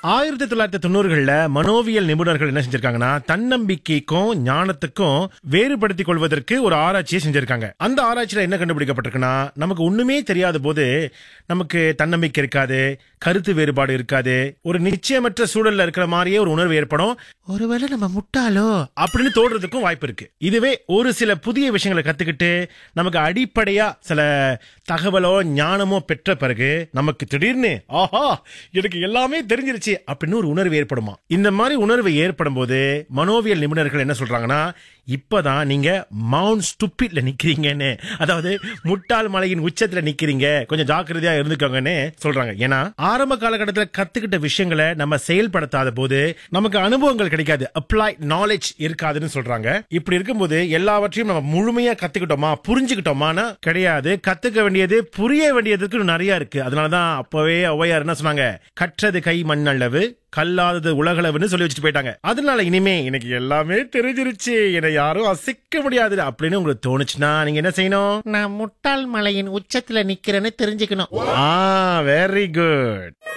ஆயிரத்தி தொள்ளாயிரத்தி தொண்ணூறுகள்ல மனோவியல் நிபுணர்கள் என்ன செஞ்சிருக்காங்கன்னா தன்னம்பிக்கைக்கும் ஞானத்துக்கும் வேறுபடுத்திக் கொள்வதற்கு ஒரு ஆராய்ச்சியை செஞ்சிருக்காங்க அந்த ஆராய்ச்சியில என்ன கண்டுபிடிக்கப்பட்டிருக்குன்னா நமக்கு ஒண்ணுமே தெரியாத போது நமக்கு தன்னம்பிக்கை இருக்காது கருத்து வேறுபாடு இருக்காது ஒரு நிச்சயமற்ற சூழல்ல இருக்கிற மாதிரியே ஒரு உணர்வு ஏற்படும் ஒருவேளை நம்ம முட்டாளோ அப்படின்னு தோடுறதுக்கும் வாய்ப்பு இருக்கு இதுவே ஒரு சில புதிய விஷயங்களை கத்துக்கிட்டு நமக்கு அடிப்படையா சில தகவலோ ஞானமோ பெற்ற பிறகு நமக்கு திடீர்னு ஆஹா எனக்கு எல்லாமே தெரிஞ்சிருச்சு அப்படின்னு ஒரு உணர்வு ஏற்படுமா இந்த மாதிரி உணர்வு ஏற்படும் போது மனோவியல் நிபுணர்கள் என்ன சொல்றாங்கன்னா இப்பதான் நீங்க மவுண்ட் ஸ்டூப்பிட்ல நிக்கிறீங்கன்னு அதாவது முட்டாள் மலையின் உச்சத்துல நிக்கிறீங்க கொஞ்சம் ஜாக்கிரதையா இருந்துக்கோங்கன்னு சொல்றாங்க ஏன்னா ஆரம்ப காலகட்டத்துல கத்துக்கிட்ட விஷயங்களை நம்ம செயல்படுத்தாத போது நமக்கு அனுபவங்கள் கிடைக்காது அப்ளை நாலேஜ் இருக்காதுன்னு சொல்றாங்க இப்படி இருக்கும்போது எல்லாவற்றையும் நம்ம முழுமையா கத்துக்கிட்டோமா புரிஞ்சுக்கிட்டோமானா கிடையாது கத்துக்க வேண்டியது புரிய வேண்டியதுக்கு நிறைய இருக்கு அதனாலதான் அப்பவே ஔவையார் என்ன சொன்னாங்க கற்றது கை மண்ணளவு கல்லாதது உலகளவுன்னு சொல்லி வச்சுட்டு போயிட்டாங்க அதனால இனிமே எனக்கு எல்லாமே தெரிஞ்சிருச்சு என்னை யாரும் அசைக்க முடியாது அப்படின்னு உங்களுக்கு தோணுச்சுன்னா நீங்க என்ன செய்யணும் நான் முட்டாள் மலையின் உச்சத்துல நிக்கிறேன்னு தெரிஞ்சுக்கணும் ஆ வெரி குட்